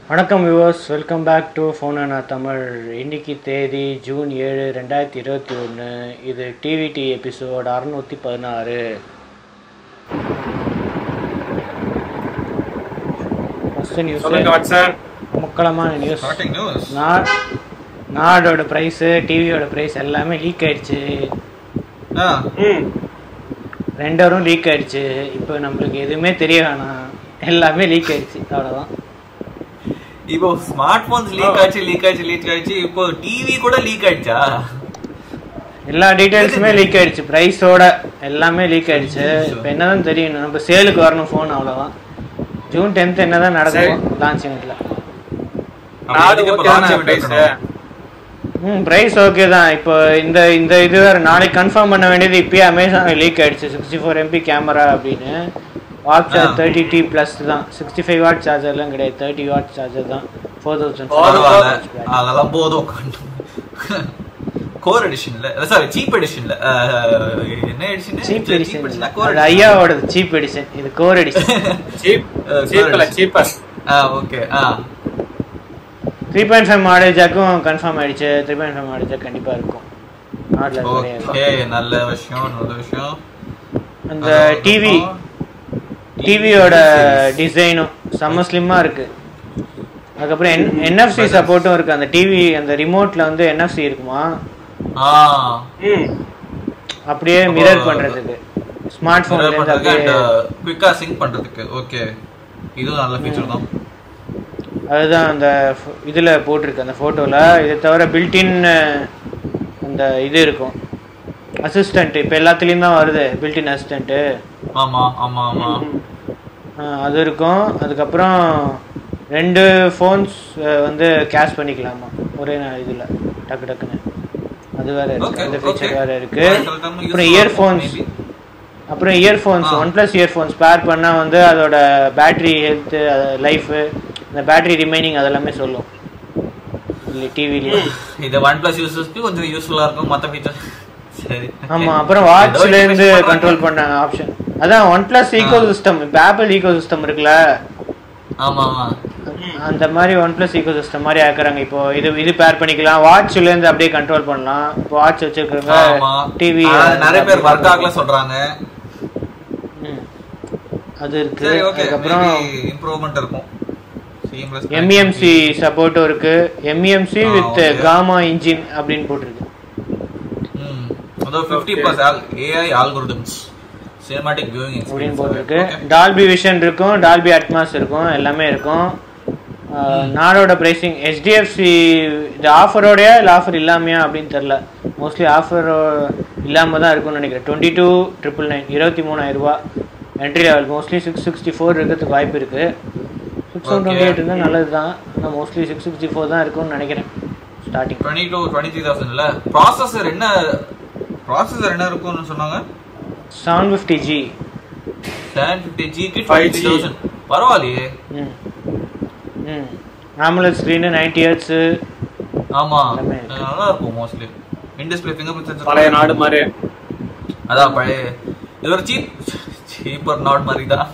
வணக்கம் viewers welcome back to phone அண்ணா தமிழ் இன்னைக்கு தேதி ஜூன் ஏழு ரெண்டாயிரத்தி இருபத்தி ஒன்று இது டிவிடி எபிசோட் அறுநூற்றி பதினாறு ஃபஸ்ட்டு நியூஸ் சொல்லுங்க வாட்சன் முக்கியமான நியூஸ் Starting news. நா நாடோட ப்ரைஸு டிவியோட ப்ரைஸ் எல்லாமே லீக் ஆயிடுச்சு ஆ, ம் ரெண்டரும் லீக் ஆயிடுச்சு இப்போ நம்மளுக்கு எதுவுமே தெரிய வேணாம் எல்லாமே லீக் ஆயிடுச்சு அவ்வளோதான் இப்போ ஸ்மார்ட் போன்ஸ் லீக் ஆச்சு லீக் ஆச்சு லீக் ஆச்சு இப்போ டிவி கூட லீக் ஆயிடுச்சா எல்லா டீடைல்ஸுமே லீக் ஆயிடுச்சு ப்ரைஸோட எல்லாமே லீக் ஆயிடுச்சு இப்போ என்னதான் தெரியும் நம்ம சேலுக்கு வரணும் ஃபோன் அவ்வளோதான் ஜூன் டென்த் என்னதான் நடக்கும் லான்ச் இவெண்ட்ல அப்ப நாடு எதுக்கு இப்ப ஓகே launch தானே event பிரைஸ் வைக்கணும்? ம் ப்ரைஸ் ஓகே தான் இப்போ இந்த இந்த இது வேறு நாளைக்கு கன்ஃபார்ம் பண்ண வேண்டியது இப்பயே அமேசான் லீக் ஆயிடுச்சு சிக்ஸ்டி ஃபோர் எம்பி கேமரா அப்படின்னு வாட் சார்ஜ் ஆ. தேர்ட்டி டி ப்ளஸ் தான் சிக்ஸ்டி ஃபைவ் வாட் சார்ஜர்லாம் கிடையாது தேர்ட்டி வாட் சார்ஜர் தான் ஃபோர் தௌசண்ட் பரவாயில்ல அதெல்லாம் போதும் கோர் எடிஷன்ல சாரி சீப் எடிஷன்ல என்ன எடிஷன் சீப் எடிஷன் கோர் அது ஐயாவோடது சீப் எடிஷன் இது கோர் எடிஷன் சீப் Uh, சீப்ல sorry. சீப்பர் ஆ ஓகே ஆ த்ரீ பாயிண்ட் ஃபைவ் மாடல் ஜாக்கும் கன்ஃபார்ம் ஆயிடுச்சு three point five model jack கண்டிப்பாக இருக்கும் மாடல் கிடையாது ஓகே நல்ல விஷயம் நல்ல விஷயம் அந்த டிவி டிவியோட டிசைனும் செம்ம ஸ்லிம்மாக இருக்கு அதுக்கப்புறம் என் என்எஃப்சி சப்போர்ட்டும் இருக்கு அந்த டிவி அந்த ரிமோட்ல வந்து என்எஃப்சி இருக்குமா ஆ ம் அப்படியே மிரர் பண்றதுக்கு ஸ்மார்ட் போன்ல மிரர் இருந்து பண்றதுக்கு அப்படியே அண்ட் குயிக்கா சிங்க் பண்றதுக்கு ஓகே இதுவும் நல்ல ஃபீச்சர் தான் அதுதான் அந்த pho- இதுல போட்டிருக்கு அந்த போட்டோல இதை தவிர பில்டின் அந்த இது இருக்கும் அசிஸ்டன்ட் இப்போ எல்லாத்துலேயும் தான் வருது பில்டின் அசிஸ்டன்ட்டு ஆமா ஆமா ஆமா அது இருக்கும் அதுக்கப்புறம் ரெண்டு ஃபோன்ஸ் வந்து கேஷ் பண்ணிக்கலாமா ஒரே நா- இதுல டக்கு டக்குன்னு அது வேற இருக்கு Okay, அந்த okay. ஃபீச்சர் வேற இருக்கு சில time useful அப்புறம் ஆ இயர்ஃபோன்ஸ் இருக்கும், அப்புறம் இயர்ஃபோன்ஸ் ஆ. ஒன் ப்ளஸ் இயர்ஃபோன்ஸ் பேர் பண்ணா வந்து அதோட பேட்டரி ஹெல்த் லைஃப் இந்த பேட்டரி ரிமைனிங் அதெல்லாமே சொல்லும் இல்லை டிவிலேயே இது ஒன் பிளஸ் யூசர்ஸ்க்கு கொஞ்சம் யூஸ்ஃபுல்லா இருக்கும் மத்த ஃபீச்சர் சரி ஆமா அப்புறம் வாட்ச்ல இருந்து கண்ட்ரோல் பண்ண ஆப்ஷன் அதான் ஒன் பிளஸ் ஈகோ சிஸ்டம் இப்போ ஆப்பிள் ஈகோ சிஸ்டம் இருக்குல்ல ஆமா ஆமா அந்த மாதிரி ஒன் பிளஸ் ஈகோ சிஸ்டம் மாதிரி ஆக்குறாங்க இப்போ இது இது பேர் பண்ணிக்கலாம் வாட்ச்ல இருந்து அப்படியே கண்ட்ரோல் பண்ணலாம் இப்போ வாட்ச் ஆமா வச்சிருக்கவங்க டிவி ஆனா, நிறைய பேர் ஒர்க் ஆகல சொல்றாங்க அது இருக்கு சரி ஓகே அதுக்கப்புறம் இம்ப்ரூவ்மெண்ட் இருக்கும் Seamless எம்இஎம்சி சப்போர்ட்டும் இருக்கு எம்இஎம்சி ஆ, வித் okay. காமா இன்ஜின் அப்படின்னு போட்டிருக்கு ம் அதாவது 50 plus AI algorithms cinematic viewing அப்படின்னு போட்டிருக்கு டால்பி விஷன் இருக்கும் டால்பி அட்மாஸ் இருக்கும் எல்லாமே இருக்கும் ஆஹ், நாடோட பிரைசிங் ஹெச்டிஎஃப்சி இது ஆஃபரோடயா இல்லை ஆஃபர் இல்லாமையா அப்படின்னு தெரில மோஸ்ட்லி ஆஃபர் இல்லாமல் தான் இருக்கும்னு நினைக்கிறேன் டுவெண்ட்டி டூ ட்ரிபிள் நைன் இருபத்தி மூணாயிரம் ரூபா entry level mostly six sixty four இருக்கிறதுக்கு வாய்ப்பு இருக்குது சிக்ஸ் ஒன் டுவெண்ட்டி எயிட் இருந்தால் நல்லது தான் ஆனால் மோஸ்ட்லி சிக்ஸ் சிக்ஸ்டி ஃபோர் தான் இருக்கும்னு நினைக்கிறேன் starting twenty two twenty three தௌசண்ட்ல ப்ராசஸர் என்ன ப்ராசஸர் என்ன இருக்கும்னு சொன்னாங்க seven fifty G seven fifty ஜிக்கு 5G. டுவெண்ட்டி தௌசண்ட் பரவாயில்லையே ம் ம் ஆம்புலன்ஸ் ஸ்க்ரீனு நைன்டி ஹெர்ட்ஸு ஆமா எல்லாமே அது நல்லா இருக்கும் mostly in display fingerprint பழைய நாடு மாதிரி அதான் பழைய இது ஒரு சீப் சீப்பர் நாட் மாதிரி தான்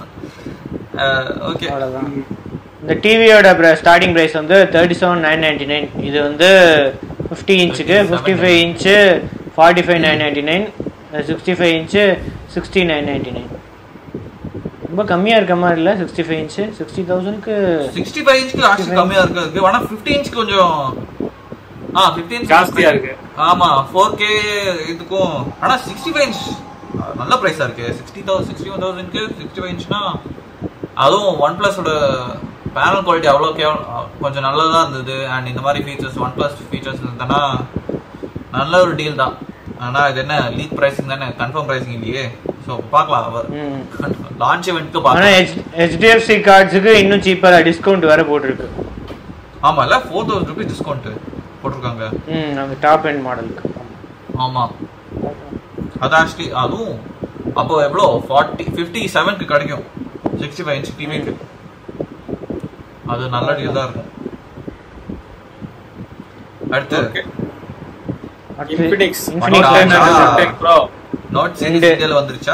ஓகே அவ்வளோதான் இந்த டிவியோட ஸ்டார்டிங் ப்ரைஸ் வந்து thirty seven nine ninety nine இது வந்து ஃபிஃப்டி இன்ச்சுக்கு fifty five inch forty five nine ninety nine sixty five inch sixty nine ninety nine ரொம்ப கம்மியாக இருக்க மாதிரி இல்லை சிக்ஸ்டி ஃபைவ் இன்ச்சு சிக்ஸ்டி தௌசண்ட்க்கு சிக்ஸ்டி ஃபைவ் இன்ச்சுக்கு ஆக்சுவலி கம்மியா இருக்கு ஆனா ஃபிஃப்டி இன்ச் கொஞ்சம் ஆ ஃபிஃப்டி இன்ச் ஜாஸ்தியா இருக்கு ஆமா ஃபோர் கே இதுக்கும் ஆனா சிக்ஸ்டி ஃபைவ் இன்ச் நல்ல ப்ரைஸா இருக்கு சிக்ஸ்டி தௌசண்ட் சிக்ஸ்டி ஒன் தௌசண்ட்க்கு சிக்ஸ்டி ஃபைவ் இன்ச்னா அதுவும் ஒன் பிளஸோட பேனல் குவாலிட்டி அவ்வளோ கேவலம் கொஞ்சம் நல்லதா இருந்தது அண்ட் இந்த மாதிரி ஃபீச்சர்ஸ் ஒன் பிளஸ் ஃபீச்சர்ஸ் இருந்ததுன்னா நல்ல ஒரு டீல் தான் ஆனா இது என்ன லீக் பிரைசிங் தானே கன்ஃபார்ம் பிரைசிங் இல்லையே ஸோ பார்க்கலாம் அவர் ம் லான்ச் இவெண்ட்க்கு ஆனால் பார்க்கலாம் ஹெச் ஹெச்டிஎஃப்சி கார்ட்ஸுக்கு இன்னும் சீப்பராக டிஸ்கவுண்ட் வேறு போட்டிருக்கு ஆமா இல்ல ஃபோர் தௌசண்ட் ருபீஸ் டிஸ்கவுண்ட் போட்டிருக்காங்க ம் அந்த டாப் எண்ட் மாடலுக்கு ஆமா அது ஆக்சுவலி அதுவும் அப்போ எவ்வளோ ஃபார்ட்டி ஃபிஃப்டி செவனுக்கு கிடைக்கும் சிக்ஸ்டி ஃபைவ் இன்ச் டிவிக்கு அது நல்ல டீல் தான் இருக்கும் அடுத்து ஓகே அடுத்து Infinix Infinix Note Note 10 10 Pro Note ரெண்டு. சீரிஸ் வந்துருச்சா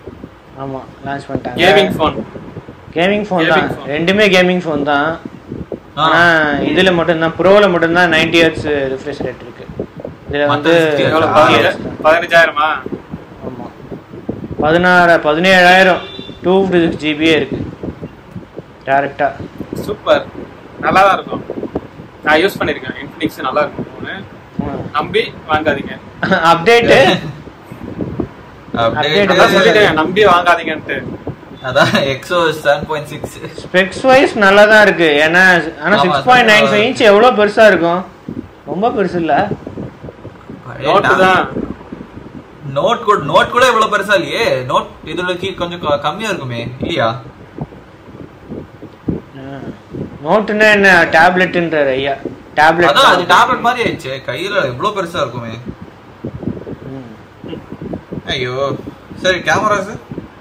ஆமாம் லான்ச் பண்ணிட்டாங்க gaming phone gaming phone Gaming தான் phone. ரெண்டுமே கேமிங் ஃபோன் தான் ஆ. ஆனா இதுல மட்டும்தான் ப்ரோல மட்டும்தான் 90 ஹெர்ட்ஸ் ரிஃப்ரெஷ் ரேட் இருக்கு இதுல வந்து மத்த 60 எவ்வளவு ஆ, 60 பதினஞ்சு- hertz தான். பதினஞ்சாயிரமா ஆமா பதினாறு பதினேழாயிரம் டூ ஃபிஃப்டி சிக்ஸ் ஜிபியே இருக்கு டேரக்டா சூப்பர் நல்லா தான் இருக்கும் நான் யூஸ் பண்ணிருக்கேன் இன்ஃபினிக்ஸ் நல்லா இருக்கும் phone. நம்பி வாங்காதீங்க அப்டேட்டு update அதான் சொல்லிட்டேன் நம்பி வாங்காதீங்கன்ட்டு அதான் எக்ஸோ seven point six specs wise நல்லா தான் இருக்கு ஏன்னா ஆனா ஆமா, six point nine five inch எவ்வளோ பெருசா இருக்கும் ரொம்ப பெருசு இல்ல நோட்டு தான் நோட் கூட நோட் கூட இவ்வளவு பெருசா இல்லையே நோட் இதுல கீ கொஞ்சம் க- கம்மியா இருக்குமே இல்லையா நோட்டுன்னா என்ன டேப்லெட்ன்றாரு ஐயா டேப்லெட் அதான் அது டேப்லெட் மாதிரி ஆயிடுச்சு கையில இவ்வளவு பெருசா இருக்குமே ஐயோ சரி கேமராஸ்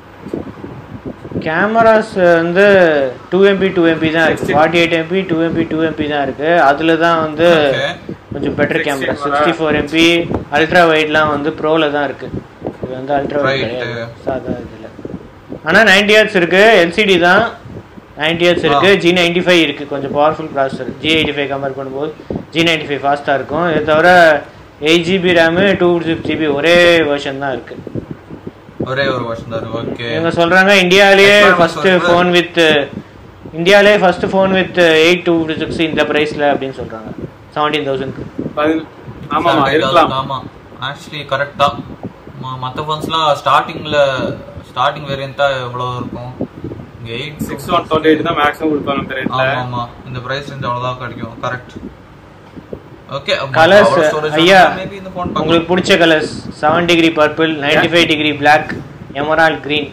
கேமராஸ் வந்து டூ எம்பி டூ எம்பி தான் இருக்கு forty eight MP two MP two MP தான் இருக்கு அதுல தான் வந்து Okay. கொஞ்சம் பெட்டர் 60 கேமரா வர. சிக்ஸ்டி ஃபோர் எம்பி அல்ட்ரா வைட்லாம் வந்து ப்ரோல தான் இருக்கு இது வந்து அல்ட்ரா வைட் Right. கிடையாது சாதா இதுல ஆனா நைன்டி ஹெர்ட்ஸ் இருக்கு எல்சிடி தான் நைன்டி ஹெர்ட்ஸ் இருக்கு ஜி நைன்டி ஃபைவ் இருக்கு கொஞ்சம் powerful processor G eighty five compare பண்ணும்போது ஜி நைன்டி ஃபைவ் ஃபாஸ்ட்டாக இருக்கும் இதை தவிர eight GB RAM two six GB ஒரே வெர்ஷன் தான் இருக்கு ஒரே ஒரு வருஷம் தான் ஓகே இவங்க சொல்றாங்க இந்தியாவிலேயே Requirements ஃபர்ஸ்ட் வருது. ஃபோன் வித் இந்தியாவிலேயே first phone with eight two six இந்த பிரைஸ்ல அப்படின்னு சொல்றாங்க செவன்டீன் தௌசண்ட்க்கு பதின- ஆமாமா இருக்கலாம் ஆமா ஆக்சுவலி கரெக்ட் தான் ம- மத்த ஃபோன்ஸ்லாம் ஸ்டார்டிங்ல ஸ்டார்டிங் வேரியன்ட்டா எவ்வளவு இருக்கும் இங்க eight six one twenty eight தான் மேக்ஸிமம் கொடுப்பாங்க இந்த ரேட்ல ஆமா ஆமா இந்த பிரைஸ் ரேஞ்ச் அவ்வளவுதான் கிடைக்கும் கரெக்ட் ஓகே கலர்ஸ் ஐயா மேபி இந்த ஃபோன் உங்களுக்கு பிடிச்ச colours seven degree purple ninety five degree black emerald green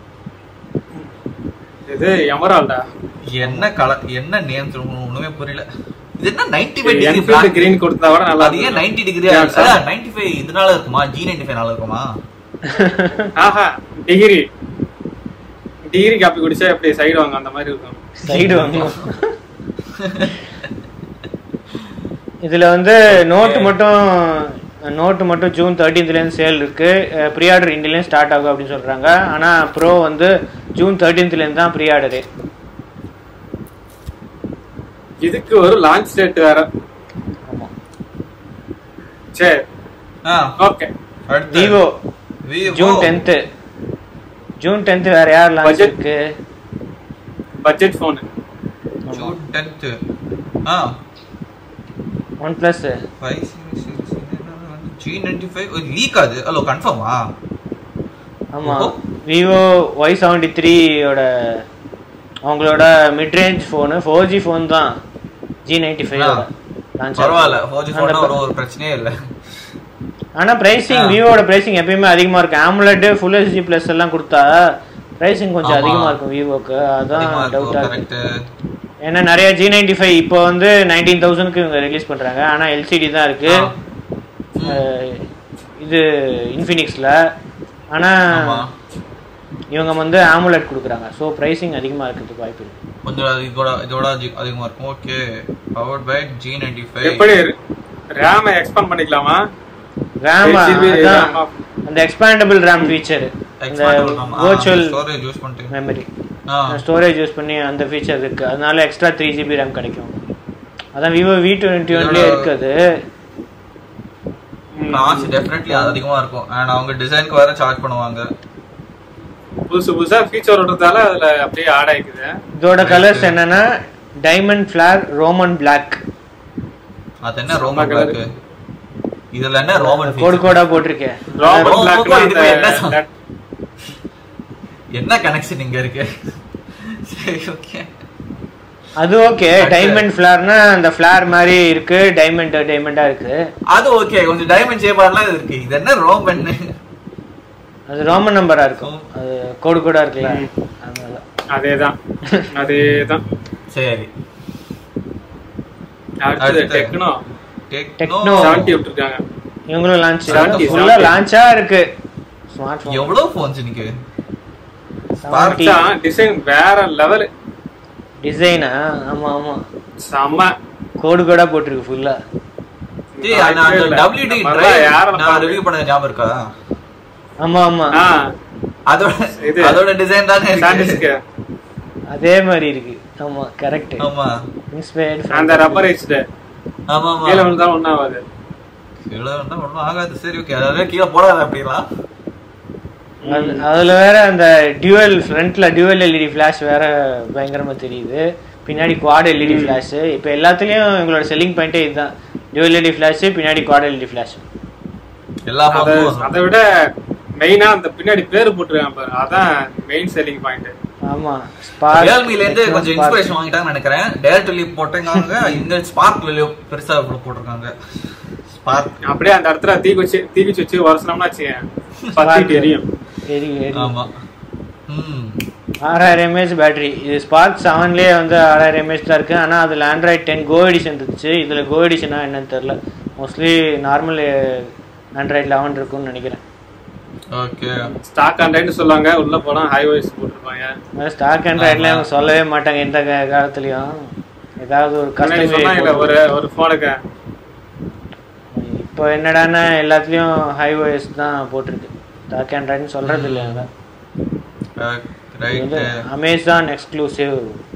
இது எமரால்டா என்ன கலர் என்ன நேம் ஒண்ணுமே புரியல இது என்ன 95 டிகிரி என்ஃபீல்டு பிளாக் கிரீன் கொடுத்தா கூட நல்லா அது ஏன் 90 டிகிரி Yeah, sir. 95 இதனால இருக்குமா ஜி 95 நால இருக்குமா ஆஹா டிகிரி டிகிரி காப்பி குடிச்சா எப்படி சைடு வாங்க அந்த மாதிரி இருக்கும் சைடு வாங்கணும் இதுல வந்து நோட் மட்டும் நோட்டு மட்டும் ஜூன் தேர்ட்டீன்த்லேருந்து சேல் இருக்கு ப்ரீ ஆர்டர் இந்தியிலேருந்து ஸ்டார்ட் ஆகும் அப்படின்னு சொல்றாங்க ஆனா ப்ரோ வந்து ஜூன் தேர்ட்டீன்த்லேருந்து தான் ப்ரீ ஆர்டரு இதுக்கு ஒரு லான்ச் டேட் வேற ஆமா சரி ஆ ஓகே அடுத்து Vivo Vivo. June tenth June tenth வேற யார் லான்ச் Budget. இருக்கு பட்ஜெட் ஃபோன் ஜூன் 10th ஆ OnePlus 5 series G 95 leak அது ஹலோ கன்ஃபார்மா ஆமா ஓஹோ. விவோ ஒய் செவன்டி த்ரீயோட அவங்களோட mid range phone four G phone தான் ஜி நைன்டி ஃபைவ் ஆ. பரவாயில்ல 4G ஃபோன் ஒரு ஒரு பிரச்சனையே இல்ல ஆனா பிரைசிங் ஆ. விவோட பிரைசிங் எப்பயுமே அதிகமா இருக்கு ஆம்லெட் ஃபுல் ஹெச்டி பிளஸ் எல்லாம் கொடுத்தா பிரைசிங் கொஞ்சம் ஆமா. அதிகமா இருக்கும் விவோக்கு அதான் அதிகமா இருக்கும் டவுட்டா இருக்கு கரெக்ட் ஏன்னா நிறைய ஜி நைன்டி ஃபைவ் இப்போ வந்து நைன்டீன் தௌசண்ட்க்கு இவங்க ரிலீஸ் பண்றாங்க ஆனா எல்சிடி தான் இருக்கு ஆ. ம். அஹ், இது இன்ஃபினிக்ஸ்ல ஆனா ஆமா இவங்க வந்து ஆமுலெட் கொடுக்குறாங்க ஸோ பிரைசிங் அதிகமா இருக்கிறதுக்கு வாய்ப்பு இருக்கு கொஞ்சம் அது இதோட இதோட அதிக- அதிகமா இருக்கும் okay powered by G ninety five எப்படி ரேம் எக்ஸ்பேண்ட் பண்ணிக்கலாமா ரேம் 8GB அதான் RAM of- அந்த எக்ஸ்பேண்டபிள் ரேம் ஃபீச்சர் இந்த வர்ச்சுவல் ஸ்டோரேஜ் யூஸ் பண்ணிட்டு மெமரி ஆ ஸ்டோரேஜ் யூஸ் பண்ணி அந்த ஃபீச்சர் இருக்கு அதனால எக்ஸ்ட்ரா த்ரீ ஜிபி ரேம் கிடைக்கும் அதான் விவோ வி டுவெண்ட்டி ஒன்லேயே இதோட- இருக்குது ம். காசு டெஃபினெட்லி அது அதிகமா இருக்கும் அண்ட் அவங்க டிசைனுக்கு வேற சார்ஜ் பண்ணுவாங்க புதுசு புதுசா ஃபீச்சர் விடுறதால அதுல அப்படியே ஆட் ஆயிக்குது இதோட கலர்ஸ் என்னன்னா டைமண்ட் ஃபிளார் ரோமன் பிளாக் அது என்ன ரோமன் பிளாக் இதுல என்ன ரோமன் கோடு கோடா போட்டிருக்கேன் ராமன் Roman பிளாக்ல black இதுக்கு என்ன இந்த சம்ம- that- என்ன கனெக்ஷன் இங்க இருக்கு சரி ஓகே அது ஓகே அடுத்து. டைமண்ட் ஃபிளார்னா அந்த ஃபிளார் மாதிரி இருக்கு டைமண்ட் டைமண்டா இருக்கு அது ஓகே கொஞ்சம் டைமண்ட் ஷேப்பாலாம் இருக்கு இது என்ன ரோமன் அது ரோமன் நம்பரா இருக்கும் அது கோடு கோடா இருக்குல்ல ம். அதனால அதேதான் அதேதான் சரி அடுத்தது அடுத்து. Techno Techno. டெக்னோ செவன்டி விட்டுருக்காங்க இவங்களும் லான்ச் 70, ஃபுல்லா 70. லான்ச்சா இருக்கு ஸ்மார்ட் ஃபோன் எவ்வளவு போன்ஸ் இன்னைக்கு டிசைன் வேற லெவல் டிசைனா ஆமா ஆமா செம்ம கோடு கோடா போட்டிருக்கு ஃபுல்லா டேய் அந்த அந்த WD நம்ம drive யாரை நான் பார்த்து- ரிவ்யூ பண்ண ஞாபகம் இருக்கா ஆமா ஆமா ஆ, அதோட இது. அதோட டிசைன் தானே இருக்கு சாண்டிஸ்க்கு அதே மாதிரி இருக்கு ஆமா கரெக்ட் ஆமா இன்ஸ்பயர்ட் அந்த ரப்பர் ஹெச்டு ஆமா ஆமா கீழே விழுந்தா ஒன்றும் ஆகாது கீழே வந்தா ஒண்ணும் ஆகாது சரி ஓகே அதாவது கீழே போடாத அப்படிலாம் அது- அதுல வேற அந்த டியூவல் ஃப்ரண்ட்ல டியூவல் எல்இடி ஃபிளாஷ் வேற பயங்கரமா தெரியுது பின்னாடி குவாட் எல்இடி ஃபிளாஷ் இப்போ எல்லாத்துலயும் எங்களோட செல்லிங் பாயிண்டே இதுதான் டியூவல் எல்இடி ஃபிளாஷ் பின்னாடி குவாட் எல்இடி ஃபிளாஷ் எல்லா அதை பக்கமும் அதை விட மெயினா அந்த பின்னாடி பேரு போட்டுருக்காங்க பாரு அதான் மெயின் செல்லிங் பாயிண்ட் ஆமா ஸ்பார்க் ரியல்மில இருந்து கொஞ்சம் இன்ஸ்பிரேஷன் வாங்கிட்டாங்கன்னு நினைக்கிறேன் டேரக்ட் லீப் போட்டேங்க இங்க ஸ்பார்க் பெருசா போட்டிருக்காங்க ஸ்பார்க் அப்படியே அந்த இடத்துல தீ வச்சு தீ வச்சு வச்சு வரசனம்னா வச்சுக்கேன் பத்திட்டு எரியும் எரி- எரி. ஆமா ம் ஆறாயிரம் எம்ஏஹெச் பேட்டரி இது ஸ்பார்க் செவன்லேயே வந்து ஆறாயிரம் எம்ஏஹெச் தான் இருக்கு ஆனால் அதில் ஆண்ட்ராய்ட் டென் கோ எடிஷன் இருந்துச்சு இதில் கோ எடிஷனா என்னன்னு தெரில மோஸ்ட்லி நார்மல் ஆண்ட்ராய்ட் லெவன் இருக்கும்னு நினைக்கிறேன் ஓகே ஸ்டாக் ஆண்ட்ராய்டு சொல்லுவாங்க உள்ள போனா ஹை வாய்ஸ் போட்டிருப்பாங்க அதாவது ஸ்டாக் ஆண்ட்ராய்ட்ல அவங்க சொல்லவே மாட்டாங்க எந்த கா- காலத்துலயும் ஏதாவது ஒரு முன்னாடி சொன்னாங்க கஸ்டம் ஒரு ஒரு போனுக்கு இப்போ என்னடான்னா எல்லாத்துலயும் ஹை ஓஎஸ் தான் போட்டிருக்கு ஸ்டாக் ஆண்ட்ராய்டுன்னு சொல்றது இல்லை அதான் ரைட் அமேசான் எக்ஸ்க்ளூசிவ்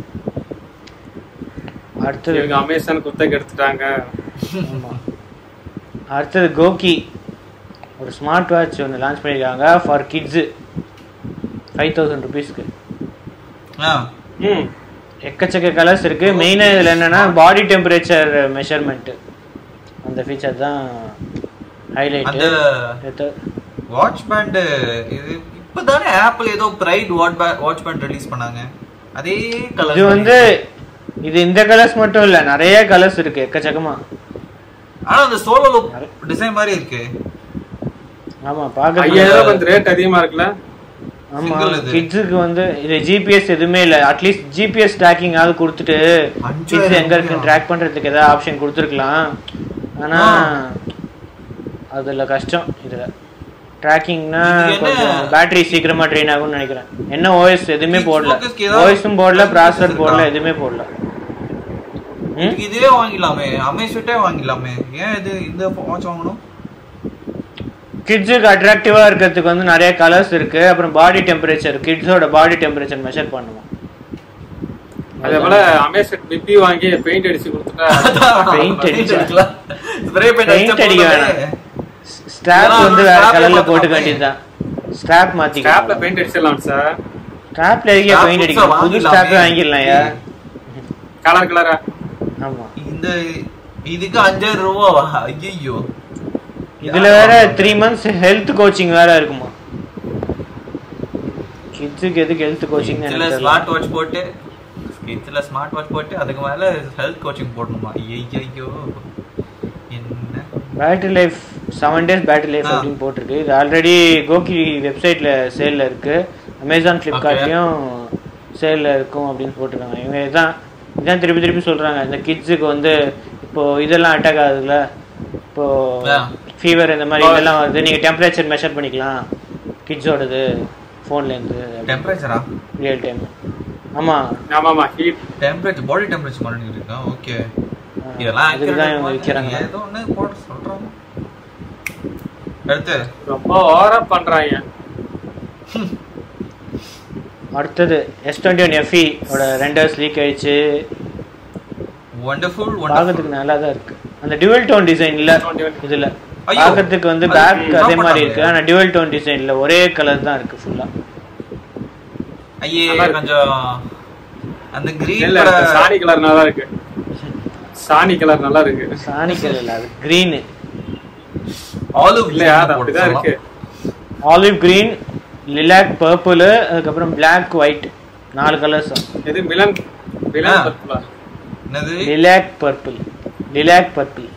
அடுத்தது இவங்க அமேசான் குத்தக்கு எடுத்துட்டாங்க ஆமா. அடுத்தது கோகி ஒரு ஸ்மார்ட் வாட்ச் ஒன்று லான்ச் பண்ணியிருக்காங்க ஃபார் கிட்ஸு ஃபைவ் தௌசண்ட் ருபீஸ்க்கு ஆ ம் எக்கச்சக்க கலர்ஸ் இருக்கு மெயினாக இதில் என்னன்னா பாடி டெம்பரேச்சர் மெஷர்மெண்ட் அந்த ஃபீச்சர் தான் அந்த ஹைலைட் வாட்ச் பேண்ட் இது இப்பதானே ஆப்பிள் ஏதோ pride watch watch band release பண்ணாங்க அதே கலர் இது வந்து இது இந்த கலர்ஸ் மட்டும் இல்ல நிறைய கலர்ஸ் இருக்கு எக்கச்சக்கமா ஆனா அந்த சோலோ லுக் டிசைன் மாதிரி இருக்கு ஆமா ஐயாயிரம் பாக்க ரூபாய் கொஞ்சம் ரேட் அதிகமா இருக்குல்ல ஆமா single இது. கிட்ஸுக்கு வந்து இது ஜிபிஎஸ் எதுவுமே இல்ல அட்லீஸ்ட் ஜிபிஎஸ் ட்ராக்கிங் ஆவது கொடுத்துட்டு அஞ்சாயிரம் கிட்ஸ் எங்க இருக்குன்னு ரூபாயா? ட்ராக் பண்றதுக்கு ஏதாவது ஆப்ஷன் கொடுத்துருக்கலாம் ஆனா அதுல கஷ்டம் இதுல ட்ராக்கிங்னா இது என்ன? கொஞ்சம் பேட்டரி சீக்கிரமா ட்ரெயின் ஆகும்னு நினைக்கிறேன் என்ன ஓஎஸ் எதுவுமே Kids போடல focus க்கு ஏதாவது ஓஎஸும் போடல features ப்ராசர் போடல இருக்கா? எதுவுமே போடல ம்? இதுக்கு இதே வாங்கிடலாமே அமேஸ்விட்டே வாங்கிடலாமே ஏன் இது இந்த வாட்ச் வாங்கணும் கிட்ஸுக்கு அட்ராக்டிவா இருக்கிறதுக்கு வந்து நிறைய கலர்ஸ் இருக்கு அப்புறம் பாடி டெம்பரேச்சர் கிட்ஸோட பாடி டெம்பரேச்சர் மெஷர் பண்ணுவோம் அதே போல அமேசான் பிப்பி வாங்கி பெயிண்ட் அடிச்சு கொடுத்துட்டா Paint அடிச்சா? ஸ்ப்ரே Paint பெயிண்ட் அடிக்க வேணாம். ஸ்ட்ராப் இதெல்லாம் வந்து வந்து வேற strap-ஏ கலர்ல மாத்தலாமே. போட்டுக்க வேண்டியதுதான் ஸ்ட்ராப் ஸ்டாப்ல மாத்திக்கலாம் பெயிண்ட் அடிச்சிடலாம் சார் ஸ்ட்ராப்ல எதுக்கே Strap பெயிண்ட் புதுசா அடிக்கணும் புது வாங்கிடலாமே. ஸ்ட்ராப்பே வாங்கிடலாம் யா கலர் கலரா ஆமா இந்த இதுக்கு அஞ்சாயிரம் ரூபாவா ஐயோ இதுல வேற த்ரீ மந்த்ஸ் ஹெல்த் கோச்சிங் வேற இருக்குமா கிட்ஸுக்கு எதுக்கு ஹெல்த் கோச்சிங் இதுல ஸ்மார்ட் வாட்ச் போட்டு இதுல ஸ்மார்ட் வாட்ச் போட்டு அதுக்கு மேல ஹெல்த் கோச்சிங் போடணுமா ஐயோ என்ன battery life seven days battery life ஆ. அப்படின்னு போட்டிருக்கு இது ஆல்ரெடி கோகி வெப்சைட்ல சேல்ல இருக்கு அமேசான் ஃப்ளிப்கார்ட்லயும் சேல்ல இருக்கும் அப்படின்னு போட்டிருக்காங்க இவங்க இதான் இதான் திருப்பி திருப்பி சொல்றாங்க இந்த கிட்ஸுக்கு வந்து இப்போ இதெல்லாம் அட்டாக் ஆகுதுல்ல இப்போ ஆ. ஃபீவர் இந்த மாதிரி இதெல்லாம் வருது நீங்க டெம்பரேச்சர் மெஷர் பண்ணிக்கலாம் கிட்ஸோடது ஃபோன்ல இருந்து டெம்பரேச்சரா ரியல் டைம் ஆமா ஆமா ஆமா ஹீட் டெம்பரேச்சர் பாடி டெம்பரேச்சர் பண்ணிட்டு இருக்கா ஓகே ஆ, இதெல்லாம் அதுக்கு தான் இவங்க accurate விற்கிறாங்க ஏதோ ஒண்ணு போட்டு சொல்றாங்க அடுத்து ரொம்ப ஓவரா பண்றாங்க அடுத்தது எஸ் டுவெண்ட்டி ஒன் எஃப்இ ஓட ரெண்டர்ஸ் லீக் ஆயிடுச்சு வண்டர்ஃபுல் பார்க்கறதுக்கு நல்லா தான் இருக்கு அந்த டியூவல் டோன் டிசைன் இல்ல இதுல ஐயோ. பார்க்கறதுக்கு வந்து அது பேக் என்ன அதே மாதிரி பண்ணாங்க? இருக்கு ஆனா டியூவல் டோன் டிசைன்ல ஒரே கலர் தான் இருக்கு ஃபுல்லா ஐயே நல்லா இருக்கு. கொஞ்சம் அந்த கிரீன் இல்ல சாணி கலர் நல்லா இருக்கு சாணி கலர் நல்லா இருக்கு சாணி கலர் இல்ல அது கிரீன் ஆலிவ் இல்லையா அது அப்படிதான் இருக்கு ஆலிவ் கிரீன் லிலாக் பர்பிள் அதுக்கப்புறம் Black ஒயிட் நாலு கலர்ஸ் எது மிலன் ஆ. மிலன் பர்பிளா என்னது lilac purple lilac purple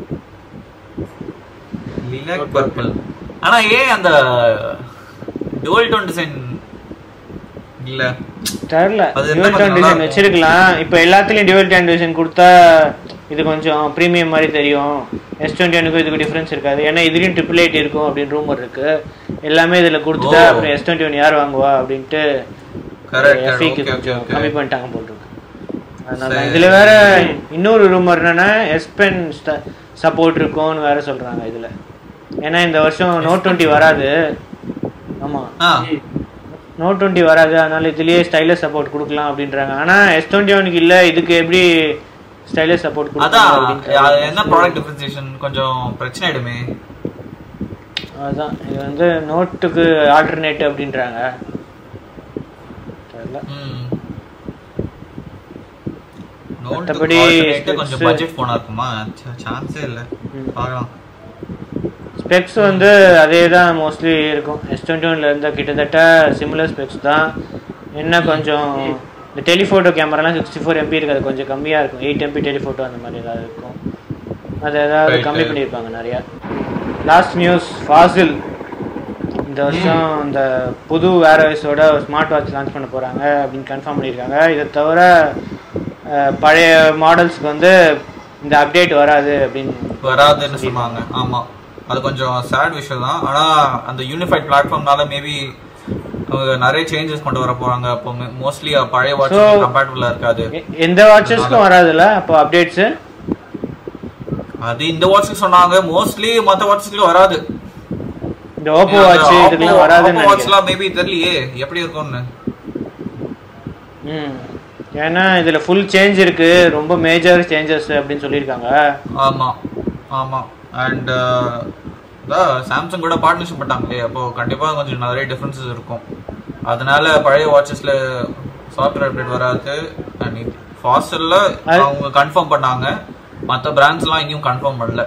lilac Okay, purple ஆனா ஏன் அந்த டுவல் டோன் டிசைன் இல்ல தெரியல அது டியூவல் என்ன டோன் கொஞ்சம் நல்லா டிசைன் இருக்கும். வச்சிருக்கலாம் இப்போ எல்லாத்துலயும் டியூவல் டோன் டிசைன் கொடுத்தா இது கொஞ்சம் ப்ரீமியம் மாதிரி தெரியும் எஸ் டுவெண்ட்டி ஒனுக்கும் இதுக்கு டிஃபரன்ஸ் இருக்காது ஏன்னா இதுலயும் ட்ரிபிள் எயிட் இருக்கும் அப்படின்னு ரூமர் இருக்கு எல்லாமே இதுல கொடுத்துட்டா ஓ. அப்புறம் எஸ் டுவெண்ட்டி ஒன் யார் வாங்குவா அப்படின்ட்டு Correct, correct. எஃப்இக்கு Okay, okay, கொஞ்சம் okay. கம்மி பண்ணிட்டாங்க போட்டிருக்கு அதனால சரி. இதுல வேற இன்னொரு ரூமர் என்னன்னா எஸ் பென் சப்போர்ட் இருக்கும்னு வேற சொல்றாங்க இதுல ஏன்னா இந்த வருஷம் நோட் டுவெண்ட்டி வராது ஆமா ஆ நோட் டுவெண்ட்டி வராது அதனால இதுலயே ஸ்டைலஸ் சப்போர்ட் கொடுக்கலாம் அப்படின்றாங்க ஆனா எஸ் டுவெண்ட்டி ஒனுக்கு இல்ல இதுக்கு எப்படி ஸ்டைலஸ் சப்போர்ட் அதான் கொடுக்கும் அது என்ன ப்ராடக்ட் டிஃபரன்சியேஷன் கொஞ்சம் பிரச்சனை ஆயிடுமே அதான் இது வந்து நோட்டுக்கு ஆல்டர்னேட் அப்படின்றாங்க தெரியல ம் மத்தபடி நோட்டு கொஞ்சம் specs- பட்ஜெட் போனா இருக்குமா சான்ஸே இல்ல ம். பார்க்கலாம் ஸ்பெக்ஸ் வந்து அதே தான் மோஸ்ட்லி இருக்கும் எஸ் டுவெண்ட்டி ஒன்ல இருந்த கிட்டத்தட்ட சிமிலர் ஸ்பெக்ஸ் தான் என்ன கொஞ்சம் இந்த டெலிஃபோட்டோ கேமராலாம் சிக்ஸ்டி ஃபோர் எம்பி இருக்காது கொஞ்சம் கம்மியாக இருக்கும் எயிட் எம்பி டெலிஃபோட்டோ அந்த மாதிரி ஏதாவது இருக்கும் அது ஏதாவது Right. கம்மி பண்ணியிருப்பாங்க நிறையா லாஸ்ட் நியூஸ் ஃபாசில் இந்த வருஷம் இந்த புது வேர்வைஸோட ஸ்மார்ட் வாட்ச் லான்ச் பண்ண போகிறாங்க அப்படின்னு கன்ஃபார்ம் பண்ணியிருக்காங்க இதை தவிர அஹ், பழைய மாடல்ஸ்க்கு வந்து இந்த அப்டேட் வராது அப்படின்னு வராதுன்னு சொன்னாங்க ஆமா அது கொஞ்சம் சேட் விஷயம் தான் ஆனா அந்த யூனிஃபைட் பிளாட்ஃபார்ம்னால மேபி அவங்க நிறைய சேஞ்சஸ் கொண்டு வர போறாங்க அப்போ மோஸ்ட்லி பழைய வாட்ச் So- கம்பேட்டபிளா இருக்காது எ- எந்த வாட்சஸ்க்கும் வராதுல்ல அப்போ அப்டேட்ஸு அது இந்த வாட்ச்க்கு சொன்னாங்க மோஸ்ட்லி மத்த வாட்ச்க்கு வராது இந்த ஓப்போ வாட்ச் இதுக்கெல்லாம் வராதுன்னு நினைக்கிறேன் வாட்ச்லாம் மேபி தெரியலையே எப்படி இருக்கும்னு ம் ஏன்னா இதுல ஃபுல் சேஞ்ச் இருக்கு ரொம்ப மேஜர் சேஞ்சஸ் அப்படின்னு சொல்லியிருக்காங்க ஆமா ஆமா அண்ட் சாம்சங் கூட பார்ட்னர்ஷிப் பண்ணாங்களே அப்போ கண்டிப்பா கொஞ்சம் நிறைய டிஃபரன்சஸ் இருக்கும் அதனால பழைய வாட்சஸ்ல சாஃப்ட்வேர் அப்டேட் வராது அண்ட் ஃபாஸ்டல்ல அது- அவங்க கன்ஃபார்ம் பண்ணாங்க மற்ற பிராண்ட்ஸ்லாம் இன்னும் கன்ஃபார்ம் பண்ணல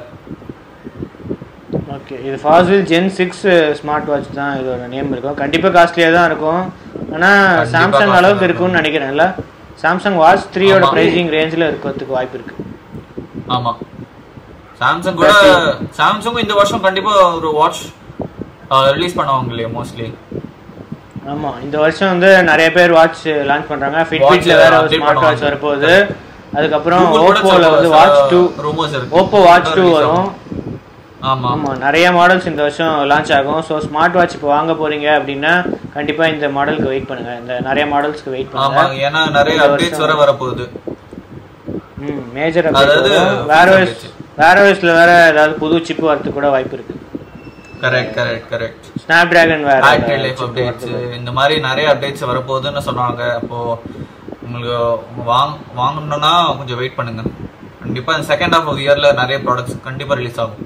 ஓகே இது Fossil Gen six smartwatch தான் இதோட நேம் இருக்கும் கண்டிப்பா காஸ்ட்லியாக தான் இருக்கும் ஆனா கண்டிப்பா சாம்சங் costly அளவுக்கு தான் இருக்கும்னு நினைக்கிறேன்ல சாம்சங் வாட்ச் த்ரீயோட ஆமா. பிரைசிங் ரேஞ்சில் இருக்கிறதுக்கு வாய்ப்பு இருக்கு ஆமா சாம்சங் கூட சாம்சங் இந்த வருஷம் கண்டிப்பா ஒரு வாட்ச் ரிலீஸ் பண்ணுவாங்க இல்லையா மோஸ்ட்லி ஆமா இந்த வருஷம் வந்து நிறைய பேர் வாட்ச் லான்ச் பண்றாங்க ஃபிட்பிட்ல Watch வேற ஒரு update ஸ்மார்ட் வாட்ச் பண்ணுவாங்க. வரப்போகுது அதுக்கப்புறம் Google கூட ஓப்போல சில- வந்து சில வாட்ச் டூ rumors இருக்கு. ஓப்போ வாட்ச் டூ Release வரும் ஆகும். ஆமா ஆமா நிறைய மாடல்ஸ் இந்த வருஷம் லான்ச் ஆகும் ஸோ ஸ்மார்ட் வாட்ச் இப்போ வாங்க போறீங்க அப்படின்னா கண்டிப்பா இந்த மாடலுக்கு வெயிட் பண்ணுங்க இந்த நிறைய மாடல்ஸ்க்கு வெயிட் ஆமா பண்ணுங்க ஏன்னா நிறைய இந்த அப்டேட்ஸ் வர வருஷம் வரப்போகுது ம் மேஜர் அதாவது வேற full ஓஎஸ் வேற ஓஎஸ்ல வேற ஏதாவது புது சிப் வரதுக்கு கூட வாய்ப்பு இருக்கு correct correct correct Snapdragon வேற பேட்டரி லைஃப் chip அப்டேட்ஸ் வரதுக்கு. இந்த மாதிரி நிறைய அப்டேட்ஸ் வரப்போகுதுன்னு சொன்னாங்க அப்போ உங்களுக்கு வாங் வாங்கணும்னா கொஞ்சம் வெயிட் பண்ணுங்க கண்டிப்பா இந்த செகண்ட் ஹாஃப் ஆஃப் இயர்ல நிறைய ப்ராடக்ட்ஸ் கண்டிப்பா ரிலீஸ் ஆகும்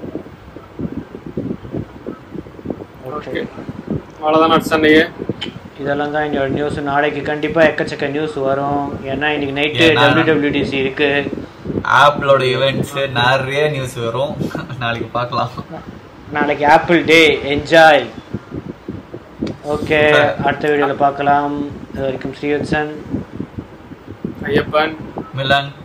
ஓகே அவ்வளோதான் நட்சண்டையே இதெல்லாம் தான் என்னோட நியூஸ் நாளைக்கு கண்டிப்பா எக்கச்சக்க நியூஸ் வரும் ஏன்னா இன்னைக்கு நைட்டு ஏன்னா- டபிள்யூடபிள்யூடிசி இருக்கு ஆப்பிளோட ஈவெண்ட்ஸ் நிறைய நியூஸ் வரும் நாளைக்கு பார்க்கலாம் நாளைக்கு ஆப்பிள் டே என்ஜாய் ஓகே அடுத்த வீடியோல பார்க்கலாம் இது வரைக்கும் ஸ்ரீவத்சன் ஐயப்பன் மிலன்